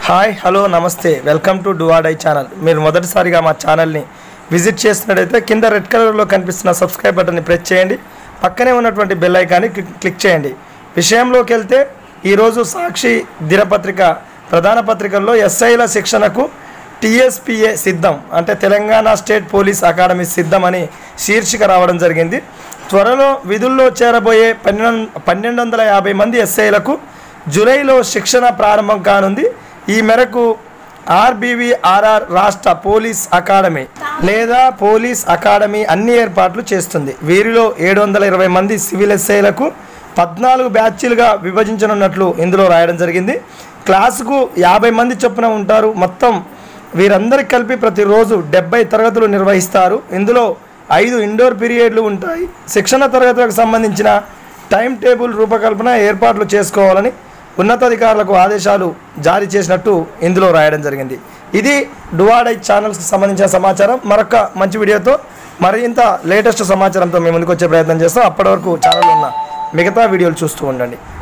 hi hello namaste welcome to డువాడై channel మీరు మొదటిసారిగా మా ఛానల్ని విజిట్ చేస్తున్నట్టయితే కింద రెడ్ కలర్లో కనిపిస్తున్న సబ్స్క్రైబ్ బటన్ని ప్రెస్ చేయండి పక్కనే ఉన్నటువంటి బెల్ ఐకాన్ని క్లిక్ క్లిక్ చేయండి విషయంలోకి వెళ్తే ఈరోజు సాక్షి దినపత్రిక ప్రధాన పత్రికల్లో ఎస్ఐల శిక్షణకు టీఎస్పీఏ సిద్ధం అంటే తెలంగాణ స్టేట్ పోలీస్ అకాడమీ సిద్ధం అని శీర్షిక రావడం జరిగింది త్వరలో విధుల్లో చేరబోయే పన్నెండు పన్నెండు వందల యాభై మంది ఎస్ఐలకు జూలైలో శిక్షణ ప్రారంభం కానుంది ఈ మేరకు ఆర్బీవీఆర్ఆర్ రాష్ట్ర పోలీస్ అకాడమీ లేదా పోలీస్ అకాడమీ అన్ని ఏర్పాట్లు చేస్తుంది వీరిలో ఏడు వందల ఇరవై మంది సివిల్ ఎస్ఐలకు పద్నాలుగు బ్యాచ్లుగా విభజించనున్నట్లు ఇందులో రాయడం జరిగింది క్లాసుకు యాభై మంది చొప్పున ఉంటారు మొత్తం వీరందరికి కలిపి ప్రతిరోజు డెబ్బై తరగతులు నిర్వహిస్తారు ఇందులో ఐదు ఇండోర్ పీరియడ్లు ఉంటాయి శిక్షణ తరగతులకు సంబంధించిన టైం టేబుల్ రూపకల్పన ఏర్పాట్లు చేసుకోవాలని ఉన్నతాధికారులకు ఆదేశాలు జారీ చేసినట్టు ఇందులో రాయడం జరిగింది ఇది డువాడై ఛానల్స్కి సంబంధించిన సమాచారం మరొక మంచి వీడియోతో మరింత లేటెస్ట్ సమాచారంతో మేము ముందుకు వచ్చే ప్రయత్నం చేస్తాం అప్పటి వరకు ఛానల్ ఉన్న మిగతా వీడియోలు చూస్తూ ఉండండి